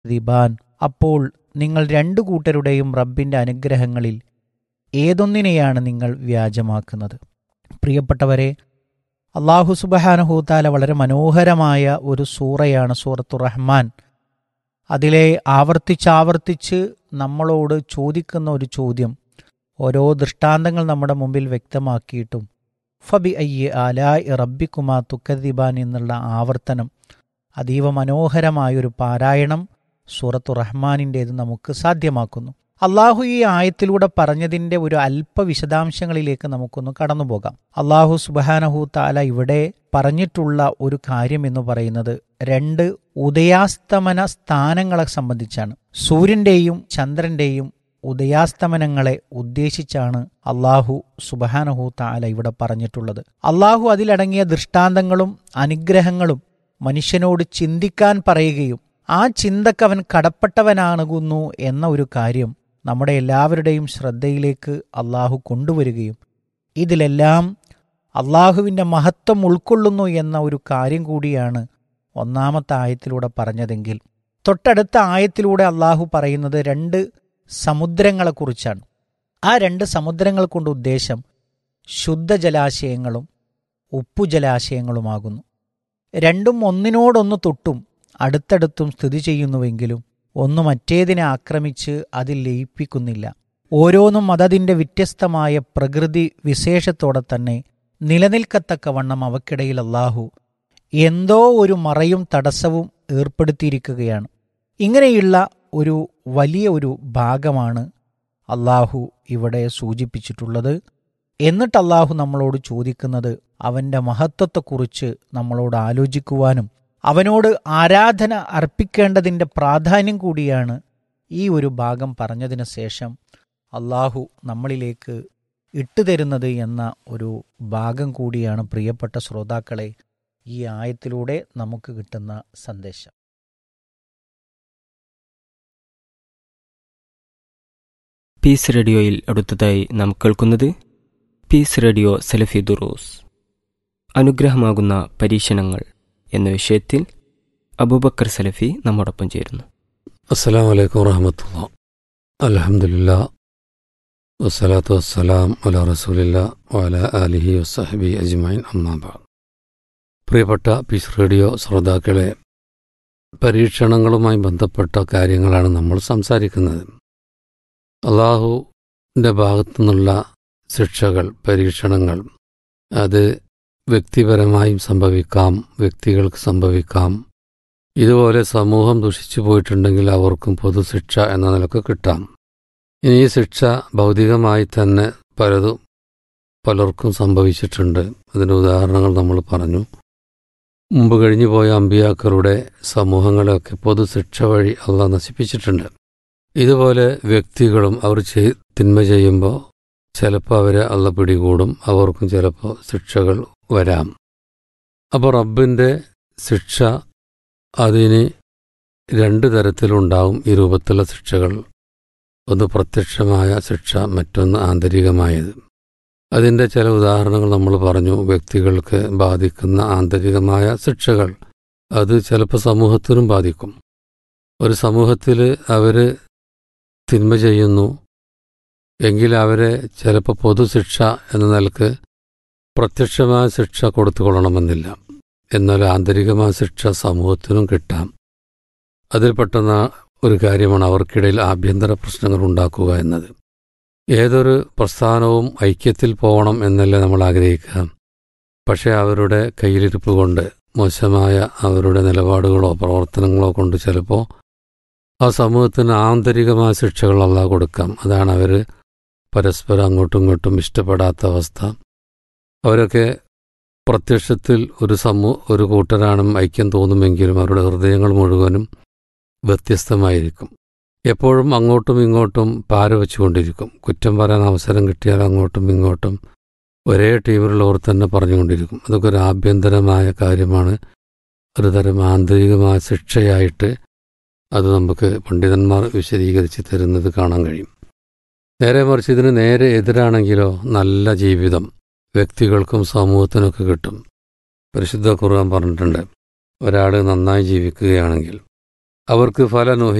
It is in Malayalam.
ദിബാൻ അപ്പോൾ നിങ്ങൾ രണ്ടു കൂട്ടരുടെയും റബ്ബിന്റെ അനുഗ്രഹങ്ങളിൽ ഏതൊന്നിനെയാണ് നിങ്ങൾ വ്യാജമാക്കുന്നത് പ്രിയപ്പെട്ടവരെ അള്ളാഹു സുബഹാനഹൂത്താല വളരെ മനോഹരമായ ഒരു സൂറയാണ് സൂറത്തു റഹ്മാൻ അതിലെ ആവർത്തിച്ചാവർത്തിച്ച് നമ്മളോട് ചോദിക്കുന്ന ഒരു ചോദ്യം ഓരോ ദൃഷ്ടാന്തങ്ങൾ നമ്മുടെ മുമ്പിൽ വ്യക്തമാക്കിയിട്ടും ഫബി അയ്യ ആലായ് റബ്ബിക്കുമാ തുക്കദിബാൻ എന്നുള്ള ആവർത്തനം അതീവ മനോഹരമായൊരു പാരായണം സൂറത്തു റഹ്മാനിൻ്റേത് നമുക്ക് സാധ്യമാക്കുന്നു അള്ളാഹു ഈ ആയത്തിലൂടെ പറഞ്ഞതിൻ്റെ ഒരു അല്പ വിശദാംശങ്ങളിലേക്ക് നമുക്കൊന്ന് കടന്നു പോകാം അള്ളാഹു സുബാനഹു താല ഇവിടെ പറഞ്ഞിട്ടുള്ള ഒരു കാര്യം എന്ന് പറയുന്നത് രണ്ട് ഉദയാസ്തമന സ്ഥാനങ്ങളെ സംബന്ധിച്ചാണ് സൂര്യന്റെയും ചന്ദ്രന്റെയും ഉദയാസ്തമനങ്ങളെ ഉദ്ദേശിച്ചാണ് അള്ളാഹു സുബഹാനഹു താല ഇവിടെ പറഞ്ഞിട്ടുള്ളത് അള്ളാഹു അതിലടങ്ങിയ ദൃഷ്ടാന്തങ്ങളും അനുഗ്രഹങ്ങളും മനുഷ്യനോട് ചിന്തിക്കാൻ പറയുകയും ആ ചിന്തക്കവൻ കടപ്പെട്ടവനാകുന്നു എന്ന ഒരു കാര്യം നമ്മുടെ എല്ലാവരുടെയും ശ്രദ്ധയിലേക്ക് അള്ളാഹു കൊണ്ടുവരികയും ഇതിലെല്ലാം അള്ളാഹുവിൻ്റെ മഹത്വം ഉൾക്കൊള്ളുന്നു എന്ന ഒരു കാര്യം കൂടിയാണ് ഒന്നാമത്തെ ആയത്തിലൂടെ പറഞ്ഞതെങ്കിൽ തൊട്ടടുത്ത ആയത്തിലൂടെ അള്ളാഹു പറയുന്നത് രണ്ട് സമുദ്രങ്ങളെക്കുറിച്ചാണ് ആ രണ്ട് സമുദ്രങ്ങൾ കൊണ്ട് ഉദ്ദേശം ശുദ്ധജലാശയങ്ങളും ഉപ്പുജലാശയങ്ങളുമാകുന്നു രണ്ടും ഒന്നിനോടൊന്ന് തൊട്ടും അടുത്തടുത്തും സ്ഥിതി ചെയ്യുന്നുവെങ്കിലും ഒന്ന് മറ്റേതിനെ ആക്രമിച്ച് അതിൽ ലയിപ്പിക്കുന്നില്ല ഓരോന്നും അതതിൻ്റെ വ്യത്യസ്തമായ പ്രകൃതി വിശേഷത്തോടെ തന്നെ നിലനിൽക്കത്തക്കവണ്ണം അവക്കിടയിൽ അള്ളാഹു എന്തോ ഒരു മറയും തടസ്സവും ഏർപ്പെടുത്തിയിരിക്കുകയാണ് ഇങ്ങനെയുള്ള ഒരു വലിയ ഒരു ഭാഗമാണ് അള്ളാഹു ഇവിടെ സൂചിപ്പിച്ചിട്ടുള്ളത് എന്നിട്ട് അള്ളാഹു നമ്മളോട് ചോദിക്കുന്നത് അവൻ്റെ മഹത്വത്തെക്കുറിച്ച് നമ്മളോട് ആലോചിക്കുവാനും അവനോട് ആരാധന അർപ്പിക്കേണ്ടതിൻ്റെ പ്രാധാന്യം കൂടിയാണ് ഈ ഒരു ഭാഗം പറഞ്ഞതിന് ശേഷം അള്ളാഹു നമ്മളിലേക്ക് ഇട്ടുതരുന്നത് എന്ന ഒരു ഭാഗം കൂടിയാണ് പ്രിയപ്പെട്ട ശ്രോതാക്കളെ ഈ ആയത്തിലൂടെ നമുക്ക് കിട്ടുന്ന സന്ദേശം പീസ് റേഡിയോയിൽ അടുത്തതായി നാം കേൾക്കുന്നത് പീസ് റേഡിയോ സെലഫി ദുറൂസ് അനുഗ്രഹമാകുന്ന പരീക്ഷണങ്ങൾ എന്ന വിഷയത്തിൽ അബൂബക്കർ സലഫി നമ്മോടൊപ്പം ചേരുന്നു അസ്സലാം വലൈക്കും വറഹമത്തുള്ള അലഹമുല്ല വസ്സലാത്തു വസ്സലാം അല റസൂലില്ല വല അലിഹി വസ്സഹബി അജ്മൈൻ അമ്മാബാദ് പ്രിയപ്പെട്ട പീസ് റേഡിയോ ശ്രോതാക്കളെ പരീക്ഷണങ്ങളുമായി ബന്ധപ്പെട്ട കാര്യങ്ങളാണ് നമ്മൾ സംസാരിക്കുന്നത് അള്ളാഹുവിൻ്റെ ഭാഗത്തു നിന്നുള്ള ശിക്ഷകൾ പരീക്ഷണങ്ങൾ അത് വ്യക്തിപരമായും സംഭവിക്കാം വ്യക്തികൾക്ക് സംഭവിക്കാം ഇതുപോലെ സമൂഹം ദുഷിച്ചു പോയിട്ടുണ്ടെങ്കിൽ അവർക്കും പൊതുശിക്ഷ എന്ന നിലക്ക് കിട്ടാം ഇനി ഈ ശിക്ഷ ഭൗതികമായി തന്നെ പലതും പലർക്കും സംഭവിച്ചിട്ടുണ്ട് അതിൻ്റെ ഉദാഹരണങ്ങൾ നമ്മൾ പറഞ്ഞു മുമ്പ് കഴിഞ്ഞു പോയ അമ്പിയാക്കളുടെ സമൂഹങ്ങളെയൊക്കെ പൊതുശിക്ഷ വഴി അള്ള നശിപ്പിച്ചിട്ടുണ്ട് ഇതുപോലെ വ്യക്തികളും അവർ ചെയ് തിന്മ ചെയ്യുമ്പോൾ ചിലപ്പോൾ അവരെ അള്ള പിടികൂടും അവർക്കും ചിലപ്പോൾ ശിക്ഷകൾ വരാം അപ്പോൾ റബ്ബിൻ്റെ ശിക്ഷ അതിന് രണ്ട് തരത്തിലുണ്ടാവും ഈ രൂപത്തിലുള്ള ശിക്ഷകൾ ഒന്ന് പ്രത്യക്ഷമായ ശിക്ഷ മറ്റൊന്ന് ആന്തരികമായത് അതിൻ്റെ ചില ഉദാഹരണങ്ങൾ നമ്മൾ പറഞ്ഞു വ്യക്തികൾക്ക് ബാധിക്കുന്ന ആന്തരികമായ ശിക്ഷകൾ അത് ചിലപ്പോൾ സമൂഹത്തിനും ബാധിക്കും ഒരു സമൂഹത്തിൽ അവർ തിന്മ ചെയ്യുന്നു എങ്കിൽ അവരെ ചിലപ്പോൾ പൊതുശിക്ഷ എന്ന നിലക്ക് പ്രത്യക്ഷമായ ശിക്ഷ കൊടുത്തുകൊള്ളണമെന്നില്ല എന്നാൽ ആന്തരികമായ ശിക്ഷ സമൂഹത്തിനും കിട്ടാം അതിൽ പെട്ടെന്ന ഒരു കാര്യമാണ് അവർക്കിടയിൽ ആഭ്യന്തര പ്രശ്നങ്ങൾ ഉണ്ടാക്കുക എന്നത് ഏതൊരു പ്രസ്ഥാനവും ഐക്യത്തിൽ പോകണം എന്നല്ലേ നമ്മൾ ആഗ്രഹിക്കുക പക്ഷേ അവരുടെ കയ്യിലിരിപ്പ് കൊണ്ട് മോശമായ അവരുടെ നിലപാടുകളോ പ്രവർത്തനങ്ങളോ കൊണ്ട് ചിലപ്പോൾ ആ സമൂഹത്തിന് ആന്തരികമായ ശിക്ഷകൾ അല്ല കൊടുക്കാം അതാണ് അവർ പരസ്പരം അങ്ങോട്ടും ഇങ്ങോട്ടും ഇഷ്ടപ്പെടാത്ത അവസ്ഥ അവരൊക്കെ പ്രത്യക്ഷത്തിൽ ഒരു സമൂ ഒരു കൂട്ടരാണ് ഐക്യം തോന്നുമെങ്കിലും അവരുടെ ഹൃദയങ്ങൾ മുഴുവനും വ്യത്യസ്തമായിരിക്കും എപ്പോഴും അങ്ങോട്ടും ഇങ്ങോട്ടും പാര വെച്ചുകൊണ്ടിരിക്കും കുറ്റം പറയാൻ അവസരം കിട്ടിയാൽ അങ്ങോട്ടും ഇങ്ങോട്ടും ഒരേ ടീമിലുള്ളവർ തന്നെ പറഞ്ഞുകൊണ്ടിരിക്കും അതൊക്കെ ഒരു ആഭ്യന്തരമായ കാര്യമാണ് ഒരു തരം ആന്തരികമായ ശിക്ഷയായിട്ട് അത് നമുക്ക് പണ്ഡിതന്മാർ വിശദീകരിച്ച് തരുന്നത് കാണാൻ കഴിയും നേരെ മറിച്ച് ഇതിന് നേരെ എതിരാണെങ്കിലോ നല്ല ജീവിതം വ്യക്തികൾക്കും സമൂഹത്തിനൊക്കെ കിട്ടും പരിശുദ്ധ ഖുർആൻ പറഞ്ഞിട്ടുണ്ട് ഒരാൾ നന്നായി ജീവിക്കുകയാണെങ്കിൽ അവർക്ക് ഫലനുഹി